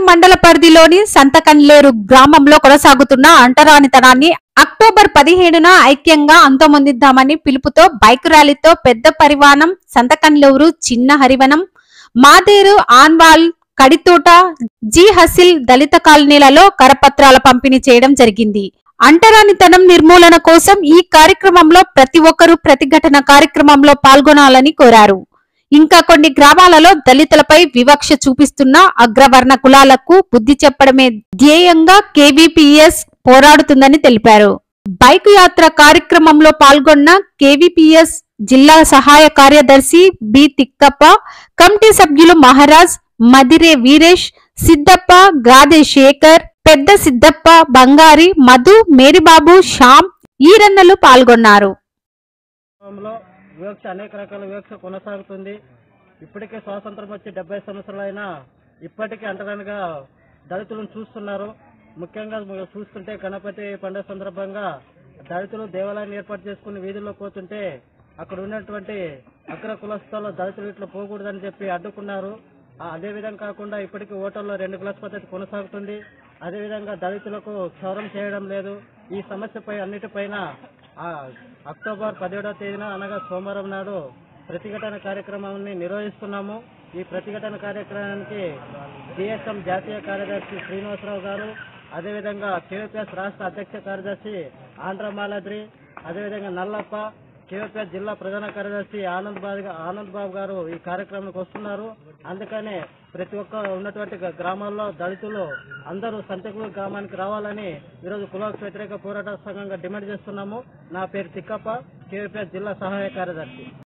మండల పరిధిలోని సంతకన్లేరు గ్రామంలో కొనసాగుతున్న అంటరానితనాన్ని అక్టోబర్ పదిహేడున ఐక్యంగా అంతమొందిద్దామని పిలుపుతో బైక్ ర్యాలీతో పెద్ద పరివాణం సంతకన్లేరు చిన్న హరివనం మాదేరు ఆన్వాల్ కడితోట జీ హసిల్ దళిత కాలనీలలో కరపత్రాల పంపిణీ చేయడం జరిగింది అంటరానితనం నిర్మూలన కోసం ఈ కార్యక్రమంలో ప్రతి ఒక్కరూ ప్రతిఘటన కార్యక్రమంలో పాల్గొనాలని కోరారు ఇంకా కొన్ని గ్రామాలలో దళితులపై వివక్ష చూపిస్తున్న అగ్రవర్ణ కులాలకు బుద్ధి చెప్పడమే ధ్యేయంగా కేవీపీఎస్ పోరాడుతుందని తెలిపారు బైక్ యాత్ర కార్యక్రమంలో పాల్గొన్న కేవీపీఎస్ జిల్లా సహాయ కార్యదర్శి బి తిక్కప్ప కమిటీ సభ్యులు మహారాజ్ మదిరే వీరేష్ సిద్దప్ప గాదె శేఖర్ పెద్ద సిద్దప్ప బంగారి మధు మేరీబాబు శ్యామ్ ఈరన్నలు పాల్గొన్నారు లో వివక్ష అనేక రకాల వివక్ష కొనసాగుతుంది ఇప్పటికే స్వాతంత్రం వచ్చి డెబ్బై సంవత్సరాలైనా ఇప్పటికీ అంటరానిగా దళితులను చూస్తున్నారు ముఖ్యంగా మనం చూస్తుంటే గణపతి పండుగ సందర్భంగా దళితులు దేవాలయాన్ని ఏర్పాటు చేసుకుని వీధుల్లో పోతుంటే అక్కడ ఉన్నటువంటి అగ్ర కులస్థలో దళితులు ఇట్లా పోకూడదని చెప్పి అడ్డుకున్నారు ఆ, అదే విధంగా కాకుండా ఇప్పటికీ ఓటర్లో రెండు క్లాస్ పద్ధతి కొనసాగుతుంది అదేవిధంగా దళితులకు క్షౌరం చేయడం లేదు ఈ సమస్యపై అన్నిటిపైన ఆ, అక్టోబర్ పదిహేడవ తేదీన అనగా సోమవారం నాడు ప్రతిఘటన కార్యక్రమాన్ని నిర్వహిస్తున్నాము ఈ ప్రతిఘటన కార్యక్రమానికి డిఎస్ఎం జాతీయ కార్యదర్శి శ్రీనివాసరావు గారు అదేవిధంగా కేవీపీఎస్ రాష్ట్ర అధ్యక్ష కార్యదర్శి ఆంధ్రమాలాద్రి అదేవిధంగా నల్లప్ప కేవీపీఎస్ జిల్లా ప్రధాన కార్యదర్శి ఆనంద్ బాబు గా- ఆనంద్ బాబు గారు ఈ కార్యక్రమానికి వస్తున్నారు అందుకనే ప్రతి ఒక్క ఉన్నటువంటి గ- గ్రామాల్లో దళితులు అందరూ సంతకుల గ్రామానికి రావాలని ఈరోజు కుల వ్యతిరేక పోరాట సంఘంగా డిమాండ్ చేస్తున్నాము నా పేరు తిక్కప్ప కేవీపీఎస్ జిల్లా సహాయ కార్యదర్శి